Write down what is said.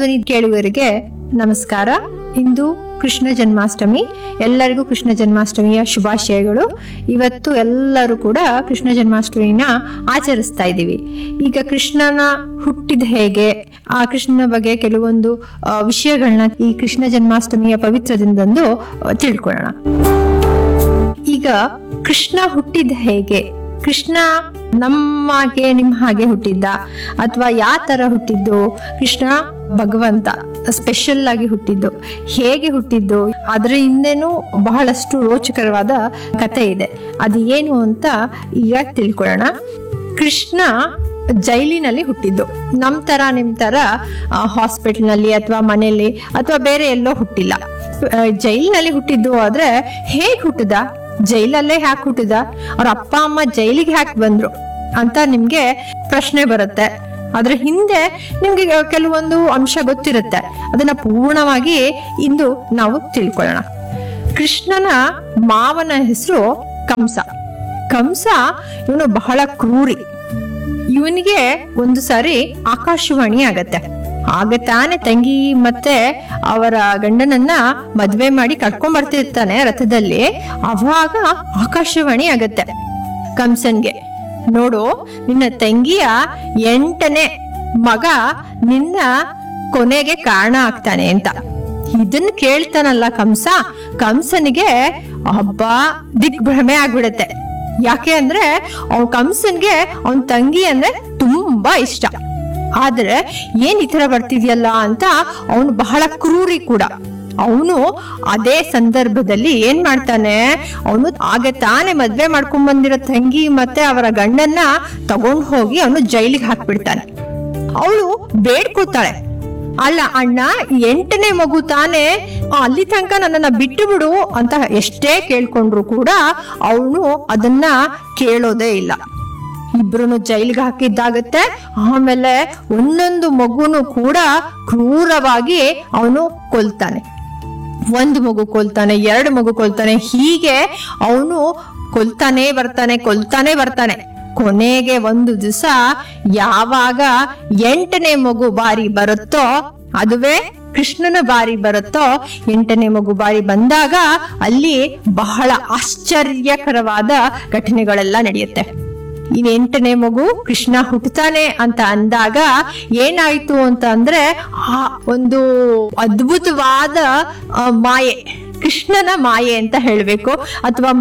ಜನಧ್ವನಿ ಕೇಳುಗರಿಗೆ ನಮಸ್ಕಾರ ಇಂದು ಕೃಷ್ಣ ಜನ್ಮಾಷ್ಟಮಿ ಎಲ್ಲರಿಗೂ ಕೃಷ್ಣ ಜನ್ಮಾಷ್ಟಮಿಯ ಶುಭಾಶಯಗಳು ಇವತ್ತು ಎಲ್ಲರೂ ಕೂಡ ಕೃಷ್ಣ ಜನ್ಮಾಷ್ಟಮಿನ ಆಚರಿಸ್ತಾ ಇದ್ದೀವಿ ಈಗ ಕೃಷ್ಣನ ಹುಟ್ಟಿದ ಹೇಗೆ ಆ ಕೃಷ್ಣನ ಬಗ್ಗೆ ಕೆಲವೊಂದು ಆ, ವಿಷಯಗಳನ್ನ ಈ ಕೃಷ್ಣ ಜನ್ಮಾಷ್ಟಮಿಯ ಪವಿತ್ರ ದಿನದಂದು ಆ, ತಿಳ್ಕೊಳ್ಳೋಣ ಈಗ ಕೃಷ್ಣ ಹುಟ್ಟಿದ ಹೇಗೆ ಕೃಷ್ಣ ನಮ್ಮಾಗೆ ನಿಮ್ ಹಾಗೆ ಹುಟ್ಟಿದ್ದ ಅಥವಾ ಯಾವ ತರ ಹುಟ್ಟಿದ್ದು ಕೃಷ್ಣ ಭಗವಂತ ಸ್ಪೆಷಲ್ ಆಗಿ ಹುಟ್ಟಿದ್ದು ಹೇಗೆ ಹುಟ್ಟಿದ್ದು ಅದರ ಹಿಂದೆನೂ ಬಹಳಷ್ಟು ರೋಚಕರವಾದ ಕತೆ ಇದೆ ಅದು ಏನು ಅಂತ ಈಗ ತಿಳ್ಕೊಳ್ಳೋಣ ಕೃಷ್ಣ ಜೈಲಿನಲ್ಲಿ ಹುಟ್ಟಿದ್ದು ನಮ್ ತರ ನಿಮ್ ತರ ಹಾಸ್ಪಿಟಲ್ ನಲ್ಲಿ ಅಥವಾ ಮನೆಯಲ್ಲಿ ಅಥವಾ ಬೇರೆ ಎಲ್ಲೋ ಹುಟ್ಟಿಲ್ಲ ಆ, ಜೈಲಿನಲ್ಲಿ ಹುಟ್ಟಿದ್ದು ಆದ್ರೆ ಹೇಗ್ ಹುಟ್ಟಿದ ಜೈಲಲ್ಲೇ ಹ್ಯಾಕ್ ಹುಟ್ಟಿದ ಅವ್ರ ಅಪ್ಪ ಅಮ್ಮ ಜೈಲಿಗೆ ಹ್ಯಾಕ್ ಬಂದ್ರು ಅಂತ ನಿಮ್ಗೆ ಪ್ರಶ್ನೆ ಬರುತ್ತೆ ಅದ್ರ ಹಿಂದೆ ನಿಮ್ಗೆ ಕೆಲವೊಂದು ಅಂಶ ಗೊತ್ತಿರುತ್ತೆ ಅದನ್ನ ಪೂರ್ಣವಾಗಿ ಇಂದು ನಾವು ತಿಳ್ಕೊಳ್ಳೋಣ ಕೃಷ್ಣನ ಮಾವನ ಹೆಸರು ಕಂಸ ಕಂಸ ಇವನು ಬಹಳ ಕ್ರೂರಿ ಇವನಿಗೆ ಒಂದು ಸಾರಿ ಆಕಾಶವಾಣಿ ಆಗತ್ತೆ ಆಗ ತಾನೇ ತಂಗಿ ಮತ್ತೆ ಅವರ ಗಂಡನನ್ನ ಮದ್ವೆ ಮಾಡಿ ಕರ್ಕೊಂಡ್ ಬರ್ತಿರ್ತಾನೆ ರಥದಲ್ಲಿ ಅವಾಗ ಆಕಾಶವಾಣಿ ಆಗತ್ತೆ ಕಂಸನ್ಗೆ ನೋಡು ನಿನ್ನ ತಂಗಿಯ ಎಂಟನೇ ಮಗ ನಿನ್ನ ಕೊನೆಗೆ ಕಾರಣ ಆಗ್ತಾನೆ ಅಂತ ಇದನ್ನ ಕೇಳ್ತಾನಲ್ಲ ಕಂಸ ಕಂಸನಿಗೆ ಹಬ್ಬ ದಿಗ್ಭ್ರಮೆ ಆಗ್ಬಿಡತ್ತೆ ಯಾಕೆ ಅಂದ್ರೆ ಅವ್ನ ಕಂಸನ್ಗೆ ಅವನ್ ತಂಗಿ ಅಂದ್ರೆ ತುಂಬಾ ಇಷ್ಟ ಆದ್ರೆ ಏನ್ ಈ ತರ ಬರ್ತಿದ್ಯಲ್ಲ ಅಂತ ಅವನು ಬಹಳ ಕ್ರೂರಿ ಕೂಡ ಅವನು ಅದೇ ಸಂದರ್ಭದಲ್ಲಿ ಏನ್ ಮಾಡ್ತಾನೆ ಅವನು ಆಗ ತಾನೇ ಮದ್ವೆ ಮಾಡ್ಕೊಂಡ್ ಬಂದಿರೋ ತಂಗಿ ಮತ್ತೆ ಅವರ ಗಂಡನ್ನ ತಗೊಂಡ್ ಹೋಗಿ ಅವನು ಜೈಲಿಗೆ ಹಾಕ್ಬಿಡ್ತಾನೆ ಅವಳು ಬೇಡ್ಕೊತಾಳೆ ಅಲ್ಲ ಅಣ್ಣ ಎಂಟನೇ ಮಗು ತಾನೇ ಆ, ಅಲ್ಲಿ ತನಕ ನನ್ನನ್ನ ಬಿಟ್ಟು ಬಿಡು ಅಂತ ಎಷ್ಟೇ ಕೇಳ್ಕೊಂಡ್ರು ಕೂಡ ಅವನು ಅದನ್ನ ಕೇಳೋದೇ ಇಲ್ಲ ಇಬ್ರು ಜೈಲಿಗೆ ಹಾಕಿದ್ದಾಗತ್ತೆ ಆಮೇಲೆ ಒಂದೊಂದು ಮಗುನು ಕೂಡ ಕ್ರೂರವಾಗಿ ಅವನು ಕೊಲ್ತಾನೆ ಒಂದು ಮಗು ಕೊಲ್ತಾನೆ ಎರಡು ಮಗು ಕೊಲ್ತಾನೆ ಹೀಗೆ ಅವನು ಕೊಲ್ತಾನೆ ಬರ್ತಾನೆ ಕೊಲ್ತಾನೆ ಬರ್ತಾನೆ ಕೊನೆಗೆ ಒಂದು ದಿವಸ ಯಾವಾಗ ಎಂಟನೇ ಮಗು ಬಾರಿ ಬರುತ್ತೋ ಅದುವೇ ಕೃಷ್ಣನ ಬಾರಿ ಬರುತ್ತೋ ಎಂಟನೇ ಮಗು ಬಾರಿ ಬಂದಾಗ ಅಲ್ಲಿ ಬಹಳ ಆಶ್ಚರ್ಯಕರವಾದ ಘಟನೆಗಳೆಲ್ಲ ನಡೆಯುತ್ತೆ ಈ ಎಂಟನೇ ಮಗು ಕೃಷ್ಣ ಹುಟ್ಟುತ್ತಾನೆ ಅಂತ ಅಂದಾಗ ಏನಾಯ್ತು ಅಂತ ಅಂದ್ರೆ ಆ ಒಂದು ಅದ್ಭುತವಾದ ಆ, ಮಾಯೆ ಕೃಷ್ಣನ ಮಾಯೆ ಅಂತ ಹೇಳ್ಬೇಕು ಅಥವಾ